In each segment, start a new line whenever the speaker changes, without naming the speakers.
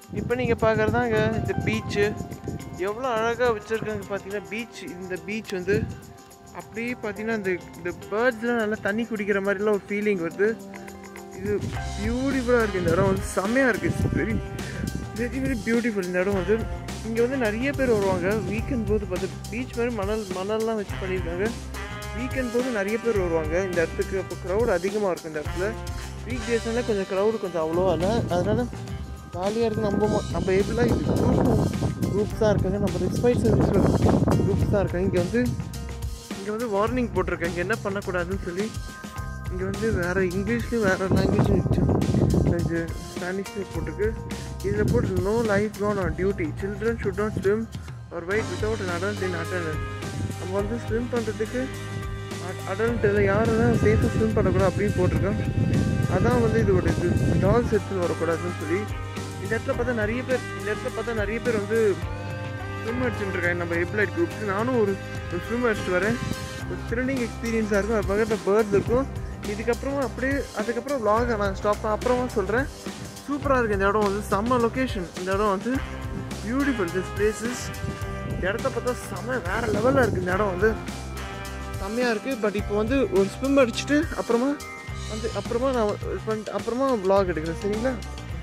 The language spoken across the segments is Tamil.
இப்போ நீங்கள் பார்க்குறதாங்க இந்த பீச்சு எவ்வளோ அழகாக வச்சுருக்காங்க பார்த்தீங்கன்னா பீச் இந்த பீச் வந்து அப்படியே பார்த்தீங்கன்னா இந்த இந்த பேர்ட்ஸ்லாம் நல்லா தண்ணி குடிக்கிற மாதிரிலாம் ஒரு ஃபீலிங் வருது இது பியூட்டிஃபுல்லாக இருக்குது இந்த இடம் வந்து செம்மையாக இருக்குது வெரி வெரி வெரி பியூட்டிஃபுல் இந்த இடம் வந்து இங்கே வந்து நிறைய பேர் வருவாங்க வீக்கெண்ட் போது பார்த்து பீச் மாதிரி மணல் மணல்லாம் வச்சு பண்ணியிருக்காங்க வீக்கெண்ட் போது நிறைய பேர் வருவாங்க இந்த இடத்துக்கு அப்போ க்ரௌட் அதிகமாக இருக்கும் இந்த இடத்துல வீக் டேஸ்னால கொஞ்சம் க்ரௌடு கொஞ்சம் அவ்வளோவா இல்லை அதனால ஜாலியாக இருக்குது நம்ம ம- நம்ம எப்படிலாம் இது குரூப்ஸ் தான் இருக்காங்க நம்ம ரெஸ்பைட் சர்வீஸில் குரூப்ஸ் தான் இருக்காங்க இங்கே வந்து இங்கே வந்து வார்னிங் போட்டிருக்காங்க என்ன பண்ணக்கூடாதுன்னு சொல்லி இங்கே வந்து வேறு இங்கிலீஷ்லேயும் வேறு லாங்குவேஜும் கொஞ்சம் ஸ்பானிஷ்லேயும் போட்டிருக்கு இதில் போட்டு no lifeguard on duty children should not swim or wade without an adult in attendance நம்ம வந்து ஸ்விம் பண்ணுறதுக்கு அடல்ட் இதில் யாரும் தான் சேஃபாக ஸ்விம் பண்ணக்கூடாது அப்படின்னு போட்டிருக்கோம் அதான் வந்து இதோட இது டால்ஸ் எடுத்துன்னு வரக்கூடாதுன்னு சொல்லி இந்த இடத்துல பார்த்தா நிறைய பேர் இந்த இடத்துல பார்த்தா நிறைய பேர் வந்து ஸ்விம் அடிச்சுட்டு இருக்காங்க நம்ம எப்லைட் குரூப்ஸ் நானும் ஒரு ஒரு ஸ்விம் அடிச்சுட்டு வரேன் ஒரு த்ரில்லிங் எக்ஸ்பீரியன்ஸாக இருக்கும் அது பக்கத்தில் பேர்ட்ஸ் இருக்கும் இதுக்கப்புறமா அப்படியே அதுக்கப்புறம் vlog நான் ஸ்டாப் அப்புறமா சொல்கிறேன் சூப்பராக இருக்குது இந்த இடம் வந்து செம்ம லொக்கேஷன் இந்த இடம் வந்து பியூட்டிஃபுல் திஸ் பிளேசஸ் இந்த இடத்த பார்த்தா செம்ம வேறு லெவலில் இருக்குது இந்த இடம் வந்து செம்மையாக இருக்குது பட் இப்போ வந்து ஒரு ஸ்விம் அடிச்சுட்டு அப்புறமா வந்து அப்புறமா நான் இது பண்ணிட்டு அப்புறமா vlog எடுக்கிறேன் சரிங்களா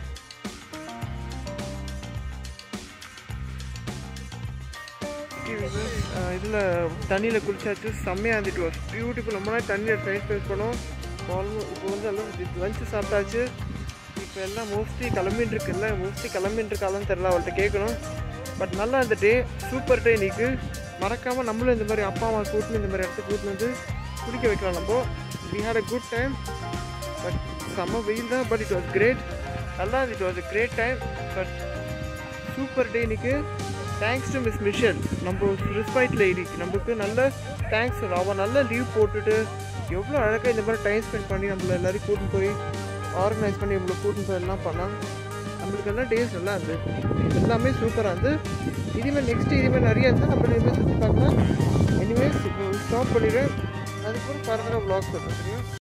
இதில் தண்ணியில் குளிச்சாச்சு செம்மையாக இருந்துட்டு வாஸ் பியூட்டிஃபுல் ரொம்ப நாள் தண்ணியில் டைம் ஸ்பெண்ட் பண்ணோம் ஆல்மோஸ்ட் இப்போ வந்து எல்லாம் லஞ்சு சாப்பிட்டாச்சு இப்போ எல்லாம் மோஸ்ட்லி கிளம்பின்னு இருக்குல்ல மோஸ்ட்லி கிளம்பின்னு இருக்காளான்னு தெரில அவள்கிட்ட கேட்கணும் பட் நல்லா இந்த டே சூப்பர் டே இன்னைக்கு மறக்காமல் நம்மளும் இந்த மாதிரி அப்பா அம்மா கூட்டின்னு இந்த மாதிரி இடத்துக்கு கூட்டின்னு வந்து குடிக்க வைக்கலாம் நம்ம we had a good time but செம்ம வெயில் தான் பட் இட் வாஸ் கிரேட் நல்லா it was a great time but super day இன்னைக்கு தேங்க்ஸ் டு மிஸ் மிஷல் நம்ம ரிஸ்பைட் லேடி நமக்கு நல்ல தேங்க்ஸ் அவள் நல்ல லீவ் போட்டுட்டு எவ்வளோ அழகாக இந்த மாதிரி டைம் ஸ்பெண்ட் பண்ணி நம்மள எல்லாரையும் கூட்டின்னு போய் ஆர்கனைஸ் பண்ணி இவ்வளோ கூட்டின்னு போய் எல்லாம் பண்ணால் நம்மளுக்கு எல்லாம் டேஸ் நல்லா இருந்தது எல்லாமே சூப்பராக இருந்து இனிமேல் நெக்ஸ்ட் இனிமேல் நிறைய இருந்தால் நம்ம இனிமேல் சுற்றி பார்க்கலாம் எனிவேஸ் இப்போ ஸ்டாப் பண்ணிடுறேன் அதுக்கப்புறம் ஃபர்தராக vlog சொல்கிறேன் சரியா